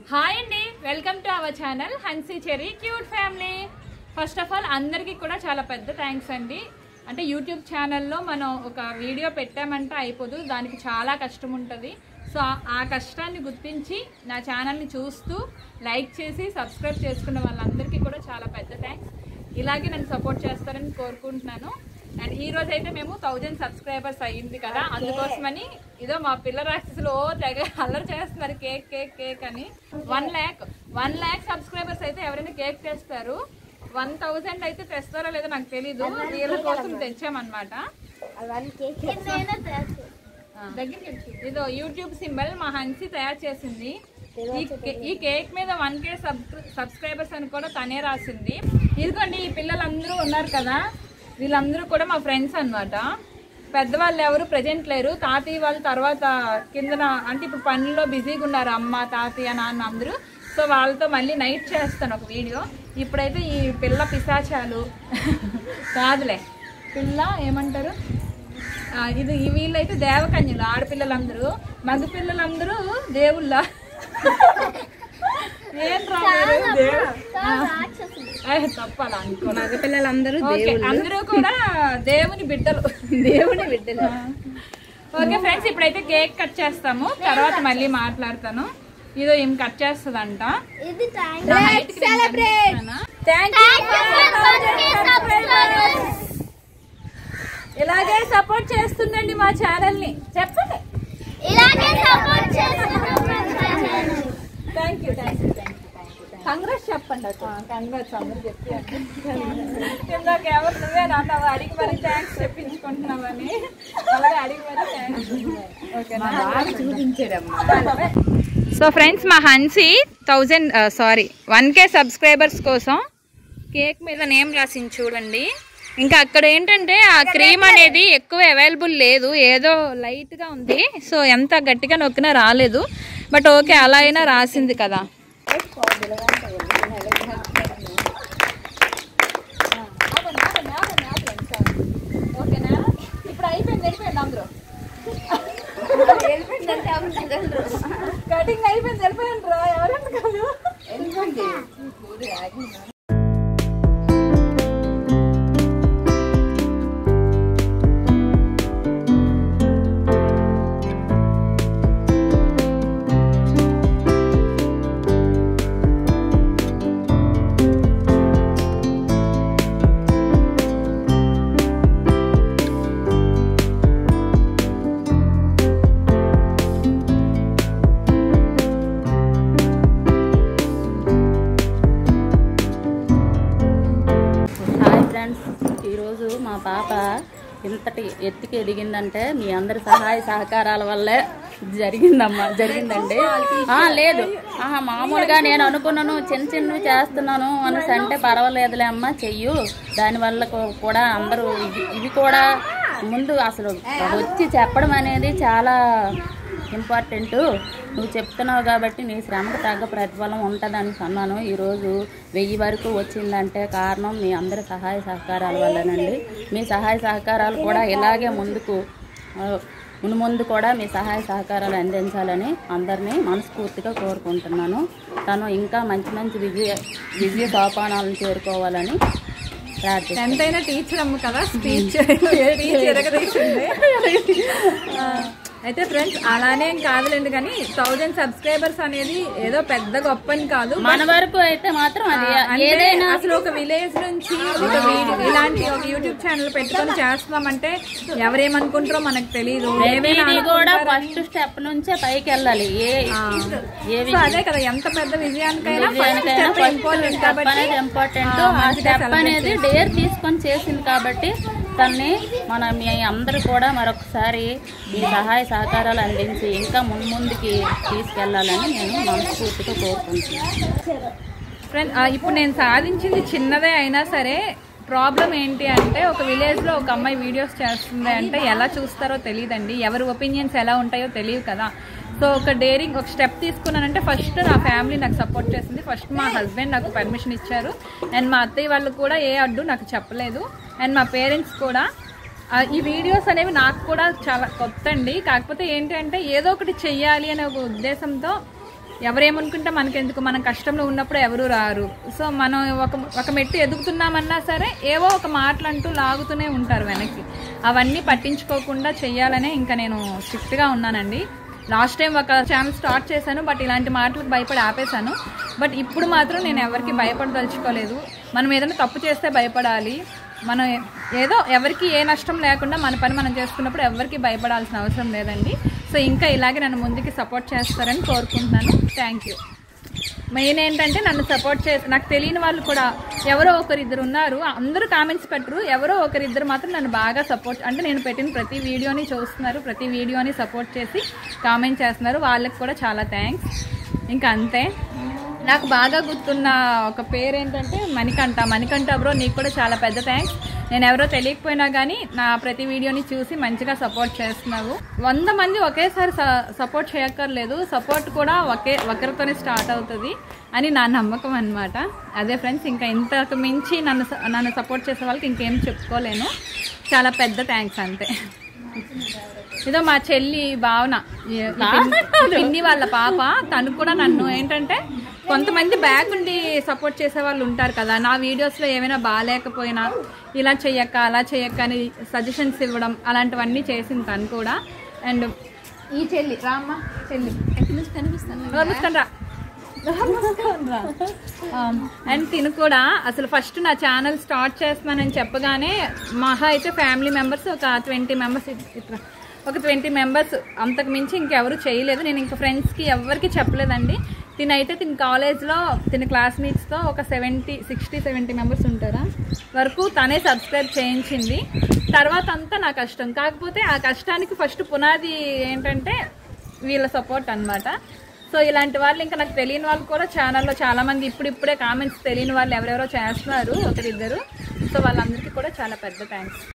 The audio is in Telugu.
హాయ్ అండి welcome to our channel Hansi Cherry cute family first of all అందరికీ కూడా చాలా పెద్ద థ్యాంక్స్ అండి అంటే యూట్యూబ్ ఛానల్లో మనం ఒక వీడియో పెట్టామంటే అయిపోదు దానికి చాలా కష్టం ఉంటుంది సో ఆ- ఆ కష్టాన్ని గుర్తించి నా ఛానల్ని చూస్తూ లైక్ చేసి సబ్స్క్రైబ్ చేసుకున్న వాళ్ళందరికీ కూడా చాలా పెద్ద థ్యాంక్స్ ఇలాగే నన్ను సపోర్ట్ చేస్తారని కోరుకుంటున్నాను అండ్ ఈ రోజు అయితే మేము థౌజండ్ సబ్స్క్రైబర్స్ అయ్యింది కదా అందుకోసమని ఇదో మా పిల్ల రాక్షసులు ఓ తెగ అల్లరి చేస్తున్నారు కేక్ కేక్ కేక్ అని one lakh one lakh subscribers అయితే ఎవరైనా కేక్ తెస్తారు వన్ థౌజండ్ అయితే తెస్తారో లేదో నాకు తెలీదు వీళ్ళ కోసం తెచ్చామన్నమాట దగ్గరికి వచ్చి. ఇదో యూట్యూబ్ సింబల్ మా హన్సీ తయారు చేసింది ఈ కే- ఈ కేక్ మీద వన్ కే సబ్స్క్రైబర్స్ అని కూడా తనే రాసింది ఇదిగోండి ఈ పిల్లలందరూ ఉన్నారు కదా వీళ్ళందరూ కూడా మా ఫ్రెండ్స్ అన్నమాట పెద్దవాళ్ళు ఎవరు ప్రజెంట్ లేరు తాతయ్య వాళ్ళ తర్వాత కిందన అంటే ఇప్పుడు పనుల్లో బిజీగా ఉన్నారు అమ్మ తాతయ్య నాన్న అందరూ సో వాళ్ళతో మళ్ళీ నైట్ చేస్తాను ఒక వీడియో ఇప్పుడైతే ఈ పిల్ల పిశాచాలు కాదులే పిల్ల ఏమంటారు ఆ, ఇది ఈ వీళ్ళైతే దేవకన్యలు ఆడపిల్లలందరూ మగ పిల్లలందరూ దేవుళ్ళ ఏం రా మీరు? దేవ- ఏ, తప్పలా అనుకో మగపిల్లలందరూ ఓకే అందరూ కూడా దేవుని బిడ్డలు దేవుని బిడ్డలు ఓకే ఫ్రెండ్స్ ఇప్పుడైతే కేక్ కట్ చేస్తాము తర్వాత మళ్ళీ మాట్లాడతాను ఇదో ఏం కట్ చేస్తుందంట సెలబ్రేట్ ఇలాగే సపోర్ట్ చేస్తుందండి మా ఛానల్ ని చెప్పండి ఇలాగే సపోర్ట్ చేస్తున్నాం thank you thank you congrats చెప్పండి కంగ్రెస్ అందరూ చెప్పి ఇందాక ఎవరు నువ్వే నాన్న అడిగి మరి థ్యాంక్స్ చెప్పించుకుంటున్నావని అలాగే అడిగి మరి థ్యాంక్స్ ఓకేనా చూపించారమ్మా సో ఫ్రెండ్స్ మా Hansi thousand sorry one K subscribers కోసం కేక్ మీద నేమ్ రాసింది చూడండి ఇంకా అక్కడ ఏంటంటే ఆ క్రీమ్ అనేది ఎక్కువ అవైలబుల్ లేదు ఏదో లైట్గా ఉంది సో ఎంత గట్టిగా నొక్కినా రాలేదు బట్ ఓకే అలా అయినా రాసింది కదా ఓకేనా ఇప్పుడు అయిపోయింది వెళ్ళిపోయింది అందరూ కటింగ్ అయిపోయింది వెళ్ళిపోయింది రా ఎవరంత కాదు హాయ్ ఫ్రెండ్స్ ఈరోజు మా పాప ఇంతటి ఎత్తుకి ఎదిగిందంటే మీ అందరి సహాయ సహకారాల వల్లే జరిగిందమ్మా జరిగిందండి ఆ, లేదు ఆహా మామూలుగా నేను అనుకున్నాను చిన్న చిన్నవి చేస్తున్నాను అనేసి అంటే పర్వాలేదులే అమ్మ చెయ్యు దానివల్ల కూ- కూడా అందరూ ఇవి ఇవి కూడా ముందు అసలు వచ్చి చెప్పడం అనేది చాలా ఇంపార్టెంట్ నువ్వు చెప్తున్నావు కాబట్టి నీ శ్రమకు తగ్గ ప్రతిఫలం ఉంటుందని అన్నాను ఈరోజు వెయ్యి వరకు వచ్చిందంటే కారణం మీ అందరి సహాయ సహకారాల వల్లనండి మీ సహాయ సహకారాలు కూడా ఇలాగే ముందుకు ఆ, మును ముందు కూడా మీ సహాయ సహకారాలు అందించాలని అందరినీ మనస్ఫూర్తిగా కోరుకుంటున్నాను తను ఇంకా మంచి మంచి విజయ విజయ సోపానాలను చేరుకోవాలని ప్రార్థిస్తున్నాను ఎంతైనా టీచర్ అమ్మ కదా స్పీచ్ ఎరగదీసింది అయితే ఫ్రెండ్స్ అలానే ఏం కాదులేండి కానీ థౌజండ్ సబ్స్క్రైబర్స్ అనేది ఏదో పెద్ద గొప్ప అని కాదు మన వరకు అయితే మాత్రం అది అంటే ఏదైనా అసలు ఒక విలేజ్ నుంచి ఒక వీడియో ఇలాంటి ఒక యూట్యూబ్ ఛానల్ పెట్టుకొని చేస్తున్నామంటే ఎవరేమనుకుంటారో మనకు తెలియదు ఏమైనా ఇది కూడా ఫస్ట్ స్టెప్ నుంచే పైకి వెళ్ళాలి ఏ ఏ సో అదే కదా ఎంత పెద్ద విజయానికైనా ఫస్ట్ విజయానికైనా స్టెప్ ఫస్ట్ ఇంపార్టెంట్ స్టెప్ కాబట్టి అనేది ఇంపార్టెంట్ ఆ, ఆ మంచిగా స్టెప్ celebrate అనేది డేర్ తీసుకొని చేసింది కాబట్టి తన్ని మన మీ అందరూ కూడా మరొకసారి మీ సహాయ సహకారాలు అందించి ఇంకా మున్ముందుకి తీసుకెళ్లాలని నేను మనస్ఫూర్తిగా కోరుకుంటున్నాను ఫ్రెండ్ ఆ, ఇప్పుడు నేను సాధించింది చిన్నదే అయినా సరే ప్రాబ్లం ఏంటి అంటే ఒక విలేజ్ లో ఒక అమ్మాయి వీడియోస్ చేస్తుంది అంటే ఎలా చూస్తారో తెలియదండి ఎవరి ఒపీనియన్స్ ఎలా ఉంటాయో తెలియదు కదా సో ఒక డేరింగ్ ఒక స్టెప్ తీసుకున్నానంటే ఫస్ట్ నా ఫ్యామిలీ నాకు సపోర్ట్ చేసింది ఫస్ట్ మా హస్బెండ్ నాకు పర్మిషన్ ఇచ్చారు అండ్ మా అత్తయ్య వాళ్ళు కూడా ఏ అడ్డు నాకు చెప్పలేదు అండ్ మా పేరెంట్స్ కూడా ఆ, ఈ వీడియోస్ అనేవి నాకు కూడా చాలా కొత్త అండి కాకపోతే ఏంటంటే ఏదో ఒకటి చెయ్యాలి అనే ఒక ఉద్దేశంతో ఎవరేమనుకుంటే మనకెందుకు మనం కష్టంలో ఉన్నప్పుడు ఎవరు రారు సో మనం ఒక ఒక మెట్టు ఎదుగుతున్నామన్నా సరే ఏవో ఒక మాటలు అంటూ లాగుతూనే ఉంటారు వెనక్కి అవన్నీ పట్టించుకోకుండా చెయ్యాలనే ఇంకా నేను స్ట్రిక్ట్గా ఉన్నానండి లాస్ట్ టైం ఒక ఛానల్ స్టార్ట్ చేశాను బట్ ఇలాంటి మాటలకు భయపడి ఆపేశాను బట్ ఇప్పుడు మాత్రం నేను ఎవరికి భయపడదలుచుకోలేదు మనం ఏదైనా తప్పు చేస్తే భయపడాలి మనం ఏదో ఎవరికి ఏ నష్టం లేకుండా మన పని మనం చేసుకున్నప్పుడు ఎవరికి భయపడాల్సిన అవసరం లేదండి సో ఇంకా ఇలాగే నన్ను ముందుకి సపోర్ట్ చేస్తారని కోరుకుంటున్నాను థ్యాంక్ యూ మెయిన్ ఏంటంటే నన్ను సపోర్ట్ చేసి నాకు తెలియని వాళ్ళు కూడా ఎవరో ఒకరిద్దరు ఉన్నారు అందరూ కామెంట్స్ పెట్టరు ఎవరో ఒకరిద్దరు మాత్రం నన్ను బాగా సపోర్ట్ అంటే నేను పెట్టిన ప్రతి వీడియోని చూస్తున్నారు ప్రతి వీడియోని సపోర్ట్ చేసి కామెంట్ చేస్తున్నారు వాళ్ళకి కూడా చాలా థ్యాంక్స్ ఇంకా అంతే నాకు బాగా గుర్తున్న ఒక పేరు ఏంటంటే మణికంఠ మణికంఠ బ్రో నీకు కూడా చాలా పెద్ద థ్యాంక్స్ నేను ఎవరో తెలియకపోయినా కానీ నా ప్రతి వీడియోని చూసి మంచిగా సపోర్ట్ చేస్తున్నావు వంద మంది ఒకేసారి సపోర్ట్ చేయక్కర్లేదు సపోర్ట్ కూడా ఒకే ఒకరితోనే స్టార్ట్ అవుతుంది అని నా నమ్మకం అన్నమాట అదే ఫ్రెండ్స్ ఇంకా ఇంతకు మించి నన్ను స- నన్ను సపోర్ట్ చేసే వాళ్ళకి ఇంకేం చెప్పుకోలేను చాలా పెద్ద థ్యాంక్స్ అంతే ఇదో మా చెల్లి భావన ఈ- ఈ పిన్ని- ఈ పిన్ని వాళ్ళ పాప తను కూడా నన్ను ఏంటంటే కొంతమంది బ్యాక్ ఉండి సపోర్ట్ చేసే వాళ్ళు ఉంటారు కదా నా వీడియోస్లో ఏమైనా బాగాలేకపోయినా ఇలా చెయ్యక్క అలా చెయ్యక్క అని సజెషన్స్ ఇవ్వడం అలాంటివన్నీ చేసింది తను కూడా అండ్ ఈ చెల్లి రామ్మ చెల్లి కనిపిస్తాను రా అండ్ తిను కూడా అసలు ఫస్ట్ నా ఛానల్ స్టార్ట్ చేస్తున్నానని చెప్పగానే మహా అయితే ఫ్యామిలీ మెంబర్స్ ఒక ట్వంటీ మెంబర్స్ ఇట్లా ఒక ట్వంటీ మెంబర్స్ అంతకు మించి ఇంకెవరు చేయలేదు నేను ఇంకా ఫ్రెండ్స్కి ఎవరికి చెప్పలేదండి తినైతే తిన కాలేజ్లో తిన క్లాస్మేట్స్తో ఒక సెవెంటీ సిక్స్టీ సెవెంటీ మెంబర్స్ ఉంటారా వరకు తనే సబ్స్క్రైబ్ చేయించింది తర్వాత అంతా నా కష్టం కాకపోతే ఆ కష్టానికి ఫస్ట్ పునాది ఏంటంటే వీళ్ళ సపోర్ట్ అన్నమాట సో ఇలాంటి వాళ్ళు ఇంకా నాకు తెలియని వాళ్ళు కూడా ఛానల్లో చాలా మంది ఇప్పుడు ఇప్పుడే కామెంట్స్ తెలియని వాళ్ళు ఎవరెవరో చేస్తున్నారు ఒకరిద్దరు సో వాళ్ళందరికీ కూడా చాలా పెద్ద థ్యాంక్స్